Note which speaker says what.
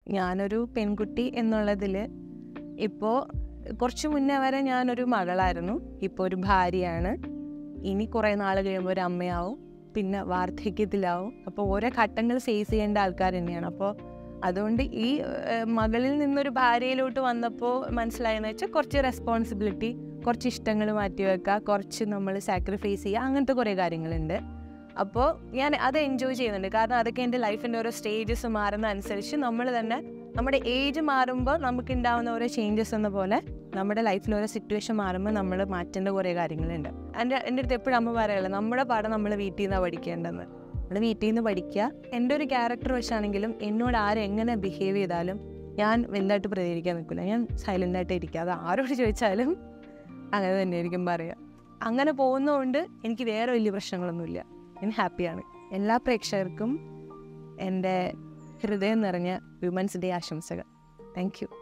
Speaker 1: ഞാനൊരു പെൺകുട്ടി എന്നുള്ളതിൽ ഇപ്പോൾ കുറച്ച് മുന്നേ വരെ ഞാനൊരു മകളായിരുന്നു ഇപ്പോൾ ഒരു ഭാര്യയാണ് ഇനി കുറേ നാൾ കഴിയുമ്പോൾ ഒരു അമ്മയാവും പിന്നെ വാർദ്ധക്യത്തിലാവും അപ്പോൾ ഓരോ ഘട്ടങ്ങൾ ഫേസ് ചെയ്യേണ്ട ആൾക്കാർ തന്നെയാണ് അപ്പോൾ അതുകൊണ്ട് ഈ ഏഹ്, മകളിൽ നിന്നൊരു ഭാര്യയിലോട്ട് വന്നപ്പോൾ മനസ്സിലായെന്ന് വെച്ചാൽ കുറച്ച് റെസ്പോൺസിബിലിറ്റി കുറച്ച് ഇഷ്ടങ്ങൾ മാറ്റി വെക്കുക കുറച്ച് നമ്മൾ സാക്രിഫൈസ് ചെയ്യുക അങ്ങനത്തെ കുറേ കാര്യങ്ങളുണ്ട് അപ്പോൾ ഞാൻ അത് എൻജോയ് ചെയ്യുന്നുണ്ട് കാരണം അതൊക്കെ എൻ്റെ ലൈഫിൻ്റെ ഓരോ സ്റ്റേജസ് മാറുന്ന അനുസരിച്ച് നമ്മൾ തന്നെ നമ്മുടെ ഏജ് മാറുമ്പോൾ നമുക്ക് ഉണ്ടാവുന്ന ഓരോ ചേഞ്ചസ് എന്ന പോലെ നമ്മുടെ ലൈഫിൽ ഓരോ സിറ്റുവേഷൻ മാറുമ്പോൾ നമ്മൾ മാറ്റേണ്ട കുറേ കാര്യങ്ങളുണ്ട് എൻ്റെ എൻ്റെ അടുത്ത് എപ്പോഴും അമ്മ പറയുള്ളത് നമ്മുടെ പാഠം നമ്മൾ വീട്ടിൽ നിന്നാണ് പഠിക്കേണ്ടതെന്ന് നമ്മൾ വീട്ടിൽ നിന്ന് പഠിക്കുക എൻ്റെ ഒരു ക്യാരക്ടർ വെച്ചാണെങ്കിലും എന്നോട് ആരും എങ്ങനെ ബിഹേവ് ചെയ്താലും ഞാൻ വലുതായിട്ട് പ്രതികരിക്കാൻ നിൽക്കില്ല ഞാൻ സൈലൻ്റായിട്ട് ഇരിക്കുക അത് ആരോട് ചോദിച്ചാലും അങ്ങനെ തന്നെയായിരിക്കും പറയുക അങ്ങനെ പോകുന്നതുകൊണ്ട് എനിക്ക് വേറെ വലിയ പ്രശ്നങ്ങളൊന്നുമില്ല ഞാൻ ഹാപ്പിയാണ് എല്ലാ പ്രേക്ഷകർക്കും എൻ്റെ ഹൃദയം നിറഞ്ഞ വിമൻസ് ഡേ ആശംസകൾ താങ്ക് യു